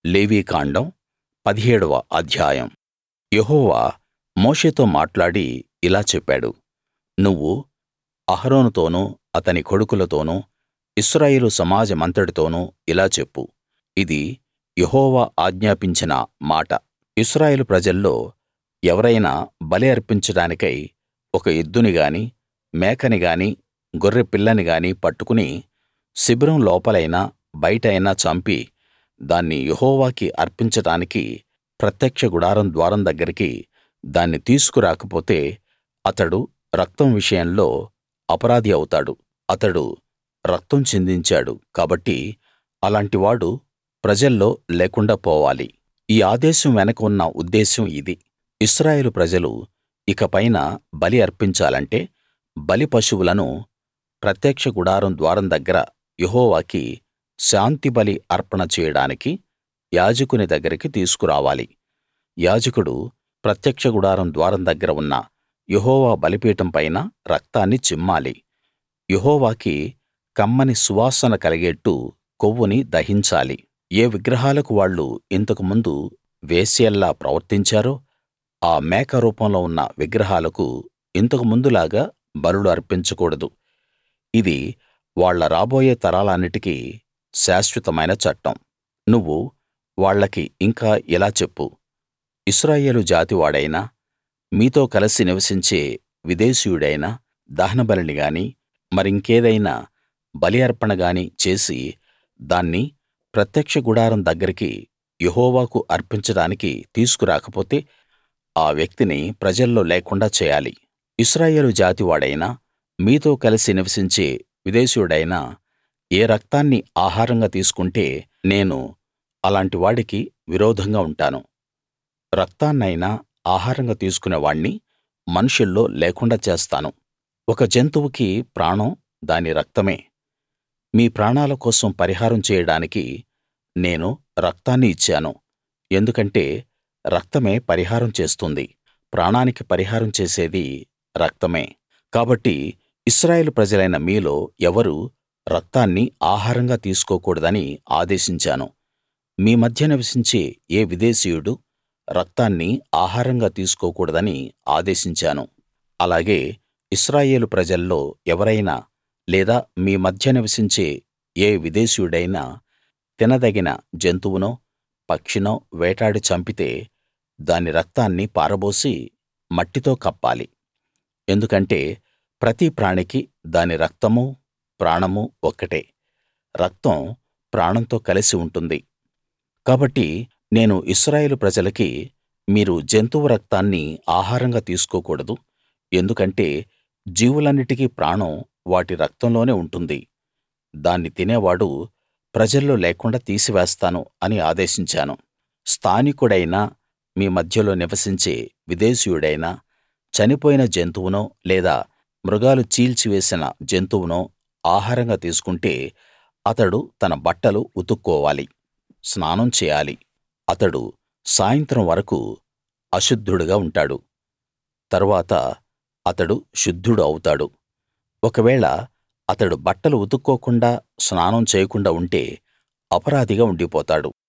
లేవీకాండం పదిహేడవ అధ్యాయం యెహోవా మోషేతో మాట్లాడి ఇలా చెప్పాడు నువ్వు అహరోనుతోనూ అతని కొడుకులతోనూ ఇశ్రాయేలు సమాజమంతటితోనూ ఇలా చెప్పు ఇది యెహోవా ఆజ్ఞాపించిన మాట ఇశ్రాయేలు ప్రజల్లో ఎవరైనా బలి అర్పించడానికై ఒక ఎద్దుని గానీ మేకని గానీ గొర్రెపిల్లని గానీ పట్టుకుని శిబిరం లోపలైనా బయటైనా చంపి దాన్ని యెహోవాకి అర్పించడానికి ప్రత్యక్ష గుడారం ద్వారం దగ్గరికి దాన్ని తీసుకు రాకపోతే అతడు రక్తం విషయంలో అపరాధి అవుతాడు అతడు రక్తం చిందించాడు కాబట్టి అలాంటి వాడు ప్రజల్లో లేకుండా పోవాలి ఈ ఆదేశం వెనక ఉన్న ఉద్దేశం ఇది ఇశ్రాయేలు ప్రజలు ఇకపైన బలి అర్పించాలంటే బలి పశువులను ప్రత్యక్ష గుడారం ద్వారం దగ్గర యెహోవాకి శాంతిబలి అర్పణ చేయడానికి యాజకుని దగ్గరికి తీసుకురావాలి యాజకుడు ప్రత్యక్ష గుడారం ద్వారం దగ్గర ఉన్న యెహోవా బలిపీఠం పైన రక్తాన్ని చిమ్మాలి యెహోవాకి కమ్మని సువాసన కలిగేట్టు కొవ్వుని దహించాలి ఏ విగ్రహాలకు వాళ్ళు ఇంతకు ముందు వేశ్యల్లా ప్రవర్తించారో ఆ మేక రూపంలో ఉన్న విగ్రహాలకు ఇంతకు ముందులాగా బలులు అర్పించకూడదు ఇది వాళ్ళ రాబోయే తరాలన్నిటికీ శాశ్వతమైన చట్టం నువ్వు వాళ్ళకి ఇంకా ఇలా చెప్పు ఇశ్రాయేలు జాతివాడైనా మీతో కలసి నివసించే విదేశీయుడైనా దహనబలిని గానీ మరింకేదైనా బలి అర్పణ గానీ చేసి దాన్ని ప్రత్యక్ష గుడారం దగ్గరికి యెహోవాకు అర్పించడానికి తీసుకురాకపోతే ఆ వ్యక్తిని ప్రజల్లో లేకుండా చేయాలి ఇశ్రాయేలు జాతివాడైనా మీతో కలిసి నివసించే విదేశీయుడైనా ఏ రక్తాన్ని ఆహారంగా తీసుకుంటే నేను అలాంటి వాడికి విరోధంగా ఉంటాను రక్తాన్నైనా ఆహారంగా తీసుకునే వాణ్ణి మనుషుల్లో లేకుండా చేస్తాను ఒక జంతువుకి ప్రాణం దాని రక్తమే మీ ప్రాణాల కోసం పరిహారం చేయడానికి నేను రక్తాన్ని ఇచ్చాను ఎందుకంటే రక్తమే పరిహారం చేస్తుంది ప్రాణానికి పరిహారం చేసేది రక్తమే కాబట్టి ఇశ్రాయేలు ప్రజలైన మీలో ఎవరూ రక్తాన్ని ఆహారంగా తీసుకోకూడదని ఆదేశించాను మీ మధ్య నివసించే ఏ విదేశీయుడూ రక్తాన్ని ఆహారంగా తీసుకోకూడదని ఆదేశించాను అలాగే ఇశ్రాయేలు ప్రజల్లో ఎవరైనా లేదా మీ మధ్య నివసించే ఏ విదేశీయుడైనా తినదగిన జంతువునో పక్షినో వేటాడి చంపితే దాని రక్తాన్ని పారబోసి మట్టితో కప్పాలి ఎందుకంటే ప్రతి ప్రాణికి దాని రక్తమూ ప్రాణమూ ఒక్కటే రక్తం ప్రాణంతో కలిసి ఉంటుంది కాబట్టి నేను ఇశ్రాయేలు ప్రజలకి మీరు జంతువు రక్తాన్ని ఆహారంగా తీసుకోకూడదు ఎందుకంటే జీవులన్నిటికీ ప్రాణం వాటి రక్తంలోనే ఉంటుంది దాన్ని తినేవాడు ప్రజల్లో లేకుండా తీసివేస్తాను అని ఆదేశించాను స్థానికుడైనా మీ మధ్యలో నివసించే విదేశీయుడైనా చనిపోయిన జంతువునో లేదా మృగాలు చీల్చివేసిన జంతువునో ఆహారంగా తీసుకుంటే అతడు తన బట్టలు ఉతుక్కోవాలి స్నానం చేయాలి అతడు సాయంత్రం వరకూ అశుద్ధుడుగా ఉంటాడు తరువాత అతడు శుద్ధుడు అవుతాడు ఒకవేళ అతడు బట్టలు ఉతుక్కోకుండా స్నానం చేయకుండా ఉంటే అపరాధిగా ఉండిపోతాడు